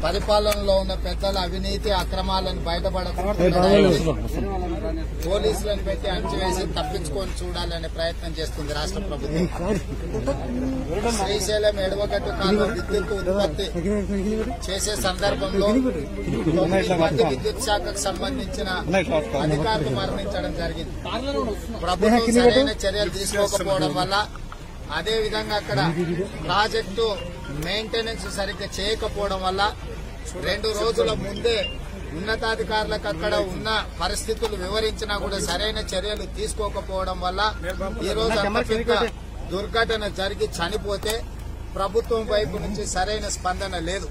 పరిపాలనలో ఉన్న పెద్దల అవినీతి అక్రమాలను బయటపడకుండా పోలీసులను పెట్టి అణచివేసి తప్పించుకొని చూడాలనే ప్రయత్నం చేస్తుంది రాష్ట్ర ప్రభుత్వం శ్రీశైలం ఎడవగట్టు కాలువ విద్యుత్ ఉత్పత్తి చేసే సందర్భంలో తొమ్మిది మంది విద్యుత్ శాఖకు సంబంధించిన అధికారులు మరణించడం జరిగింది ప్రభుత్వం సరైన చర్యలు తీసుకోకపోవడం వల్ల అదే విధంగా అక్కడ ప్రాజెక్టు మెయింటెనెన్స్ సరిగ్గా చేయకపోవడం వల్ల రెండు రోజుల ముందే ఉన్నతాధికారులకు అక్కడ ఉన్న పరిస్థితులు వివరించినా కూడా సరైన చర్యలు తీసుకోకపోవడం వల్ల ఈ రోజు అంత పెద్ద దుర్ఘటన జరిగి చనిపోతే ప్రభుత్వం వైపు నుంచి సరైన స్పందన లేదు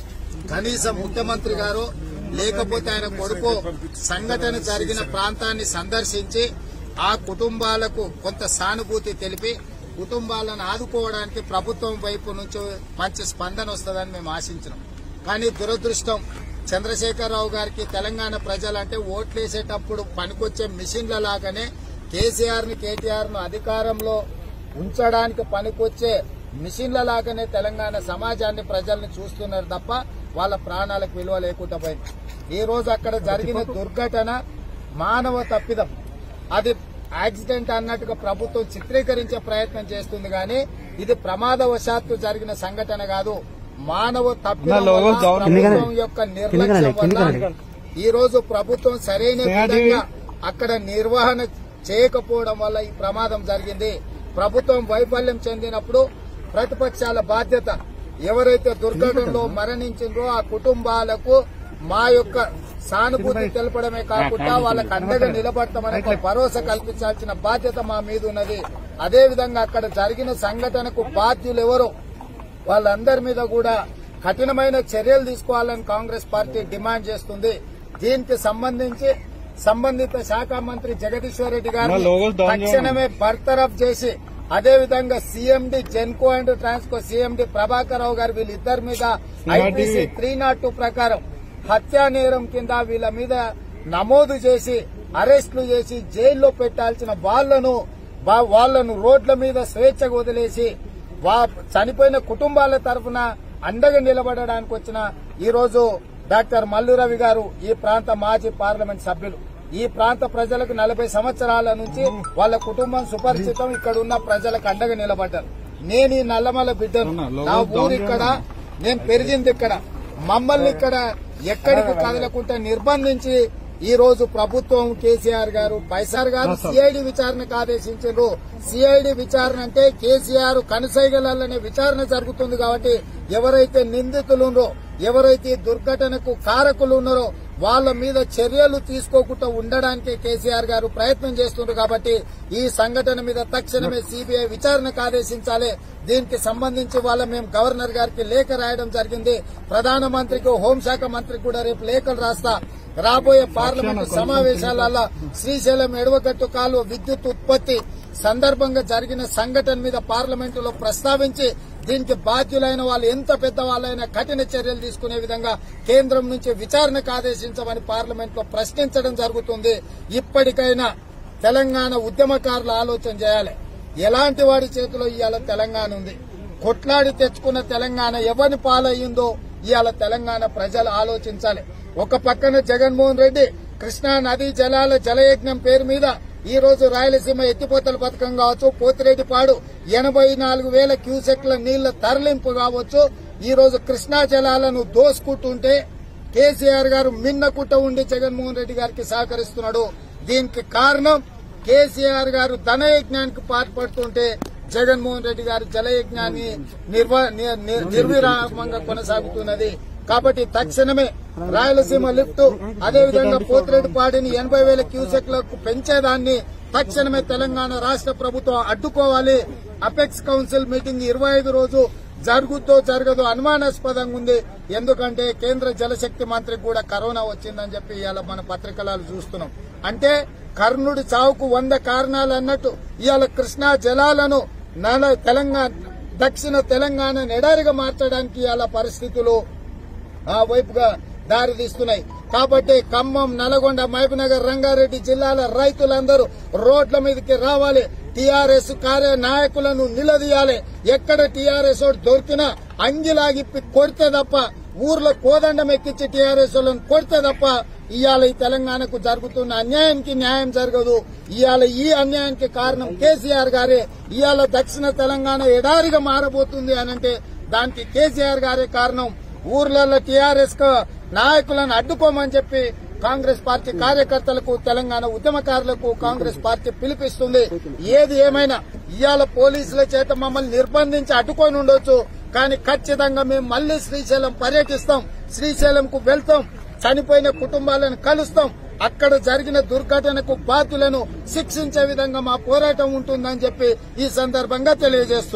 కనీసం ముఖ్యమంత్రి గారు లేకపోతే ఆయన కొడుకు సంఘటన జరిగిన ప్రాంతాన్ని సందర్శించి ఆ కుటుంబాలకు కొంత సానుభూతి తెలిపి కుటుంబాలను ఆదుకోవడానికి ప్రభుత్వం వైపు నుంచి మంచి స్పందన వస్తుందని మేము ఆశించినాం కానీ దురదృష్టం చంద్రశేఖరరావు గారికి తెలంగాణ ప్రజలంటే ఓట్లేసేటప్పుడు పనికొచ్చే మిషన్ల లాగానే కేసీఆర్ ని కేటీఆర్ ను అధికారంలో ఉంచడానికి పనికొచ్చే మిషన్ల లాగానే తెలంగాణ సమాజాన్ని ప్రజల్ని చూస్తున్నారు తప్ప వాళ్ళ ప్రాణాలకు విలువ లేకుండా పోయింది ఈ రోజు అక్కడ జరిగిన దుర్ఘటన మానవ తప్పిదం అది యాక్సిడెంట్ అన్నట్టుగా ప్రభుత్వం చిత్రీకరించే ప్రయత్నం చేస్తుంది కానీ ఇది ప్రమాదవశాత్తు జరిగిన సంఘటన కాదు మానవ తప్పిదం వల్ల ప్రభుత్వం యొక్క నిర్లక్ష్యం వల్ల ఈ రోజు ప్రభుత్వం సరైన విధంగా అక్కడ నిర్వహణ చేయకపోవడం వల్ల ఈ ప్రమాదం జరిగింది ప్రభుత్వం వైఫల్యం చెందినప్పుడు ప్రతిపక్షాల బాధ్యత ఎవరైతే దుర్ఘటనలో మరణించిందో ఆ కుటుంబాలకు మా యొక్క సానుభూతి తెలపడమే కాకుండా వాళ్ళకి అండగా నిలబడతామని ఒక భరోసా కల్పించాల్సిన బాధ్యత మా మీద ఉన్నది అదే విధంగా అక్కడ జరిగిన సంఘటనకు బాధ్యులు ఎవరో వాళ్ళందరి మీద కూడా కఠినమైన చర్యలు తీసుకోవాలని కాంగ్రెస్ పార్టీ డిమాండ్ చేస్తుంది దీనికి సంబంధించి సంబంధిత శాఖ మంత్రి జగదీశ్వర్ రెడ్డి గారు తక్షణమే బర్తరఫ్ చేసి అదే విధంగా CMD Genco and Transco CMD Prabhakar Rao గారు వీళ్ళిద్దరి మీద ఐపీసీ త్రీ నాట్ టూ ప్రకారం హత్యా నేరం కింద వీళ్ళ మీద నమోదు చేసి అరెస్టులు చేసి జైల్లో పెట్టాల్సిన వాళ్లను వా- వాళ్లను రోడ్ల మీద స్వేచ్ఛగా వదిలేసి వా చనిపోయిన కుటుంబాల తరఫున అండగా నిలబడడానికి వచ్చిన ఈ రోజు డాక్టర్ మల్లు రవి గారు ఈ ప్రాంత మాజీ పార్లమెంట్ సభ్యులు ఈ ప్రాంత ప్రజలకు నలభై సంవత్సరాల నుంచి వాళ్ళ కుటుంబం సుపరిచితం ఇక్కడ ఉన్న ప్రజలకు అండగా నిలబడ్డారు నేను ఈ నల్లమల బిడ్డను నా ఊరు ఇక్కడ నేను పెరిగింది ఇక్కడ మమ్మల్ని ఇక్కడ ఎక్కడికి కదలకుండా నిర్బంధించి ఈ రోజు ప్రభుత్వం కేసీఆర్ గారు పైసార్ గారు సిఐడి విచారణకు ఆదేశించారు సిఐడి విచారణ అంటే కేసీఆర్ కనుసైగలనే విచారణ జరుగుతుంది కాబట్టి ఎవరైతే నిందితులు ఉన్నారో ఎవరైతే ఈ దుర్ఘటనకు కారకులు ఉన్నారో వాళ్ళ మీద చర్యలు తీసుకోకుండా ఉండడానికే కేసీఆర్ గారు ప్రయత్నం చేస్తున్నారు కాబట్టి ఈ సంఘటన మీద తక్షణమే సిబిఐ విచారణకు ఆదేశించాలి దీనికి సంబంధించి వాళ్ళ మేము గవర్నర్ గారికి లేఖ రాయడం జరిగింది ప్రధానమంత్రికి హోంశాఖ మంత్రికి కూడా రేపు లేఖలు రాస్తా రాబోయే పార్లమెంటు సమావేశాలలో శ్రీశైలం ఎడవగట్టు కాలువ విద్యుత్ ఉత్పత్తి సందర్భంగా జరిగిన సంఘటన మీద పార్లమెంటులో ప్రస్తావించి దీనికి బాధ్యులైన వాళ్ళు ఎంత పెద్ద వాళ్ళైనా కఠిన చర్యలు తీసుకునే విధంగా కేంద్రం నుంచి విచారణకు ఆదేశించమని పార్లమెంట్ లో ప్రశ్నించడం జరుగుతుంది ఇప్పటికైనా తెలంగాణ ఉద్యమకారులు ఆలోచన చేయాలి ఎలాంటి వాడి చేతిలో ఇవాళ తెలంగాణ ఉంది కొట్లాడి తెచ్చుకున్న తెలంగాణ ఎవరిని పాలయ్యిందో ఇవాళ తెలంగాణ ప్రజలు ఆలోచించాలి ఒక పక్కన జగన్మోహన్ రెడ్డి కృష్ణా నదీ జలాల జలయజ్ఞం పేరు మీద ఈ రోజు రాయలసీమ ఎత్తిపోతల పథకం కావచ్చు పోతిరెడ్డిపాడు ఎనభై నాలుగు వేల క్యూసెక్ల నీళ్ల తరలింపు కావచ్చు ఈ రోజు కృష్ణా జలాలను దోసుకుంటుంటే కేసీఆర్ గారు మిన్నకుట్ట ఉండి జగన్మోహన్ రెడ్డి గారికి సహకరిస్తున్నాడు దీనికి కారణం కేసీఆర్ గారు ధనయజ్ఞానికి పాల్పడుతుంటే జగన్మోహన్ రెడ్డి గారు జలయజ్ఞాన్ని నిర్వ- ని- ని- నిర్విరామంగా కొనసాగుతున్నది కాబట్టి తక్షణమే రాయలసీమ లిఫ్ట్ అదేవిధంగా పోతిరెడ్డిపాడిని ఎనభై వేల క్యూసెక్లకు పెంచేదాన్ని తక్షణమే తెలంగాణ రాష్ట్ర ప్రభుత్వం అడ్డుకోవాలి అపెక్స్ కౌన్సిల్ మీటింగ్ ఇరవై ఐదు రోజు జరుగుద్దో జరగదో అనుమానాస్పదంగా ఉంది ఎందుకంటే కేంద్ర జలశక్తి మంత్రికి కూడా కరోనా వచ్చిందని చెప్పి ఇవాళ మన పత్రికలలో చూస్తున్నాం అంటే కర్ణుడి చావుకు వంద కారణాలు అన్నట్టు ఇవాళ కృష్ణా జలాలను నల తెలంగాణ దక్షిణ తెలంగాణ ఎడారిగా మార్చడానికి ఇవాళ పరిస్థితులు ఆ వైపుగా దారి తీస్తున్నాయి కాబట్టి ఖమ్మం నల్గొండ మహబూబ్నగర్ రంగారెడ్డి జిల్లాల రైతులందరూ రోడ్ల మీదకి రావాలి టీఆర్ఎస్ కార్య నాయకులను నిలదీయాలి ఎక్కడ టీఆర్ఎస్ వాడు దొరికినా అంగిలాగిప్పి కొడితే తప్ప ఊర్లో కోదండం ఎక్కించి టీఆర్ఎస్ వాళ్ళని కొడితే తప్ప ఇవాళ ఈ తెలంగాణకు జరుగుతున్న అన్యాయానికి న్యాయం జరగదు ఇవాళ ఈ అన్యాయానికి కారణం కేసీఆర్ గారే ఇవాళ దక్షిణ తెలంగాణ ఎడారిగా మారబోతుంది అనంటే దానికి కేసీఆర్ గారే కారణం ఊర్లలో టీఆర్ఎస్ నాయకులను అడ్డుకోమని చెప్పి కాంగ్రెస్ పార్టీ కార్యకర్తలకు తెలంగాణ ఉద్యమకారులకు కాంగ్రెస్ పార్టీ పిలిపిస్తుంది ఏది ఏమైనా ఇవాళ పోలీసుల చేత మమ్మల్ని నిర్బంధించి అడ్డుకొని ఉండొచ్చు కానీ ఖచ్చితంగా మేము మళ్లీ శ్రీశైలం పర్యటిస్తాం శ్రీశైలంకు వెళ్తాం చనిపోయిన కుటుంబాలను కలుస్తాం అక్కడ జరిగిన దుర్ఘటనకు బాధ్యులను శిక్షించే విధంగా మా పోరాటం ఉంటుందని చెప్పి ఈ సందర్భంగా తెలియజేస్తున్నాం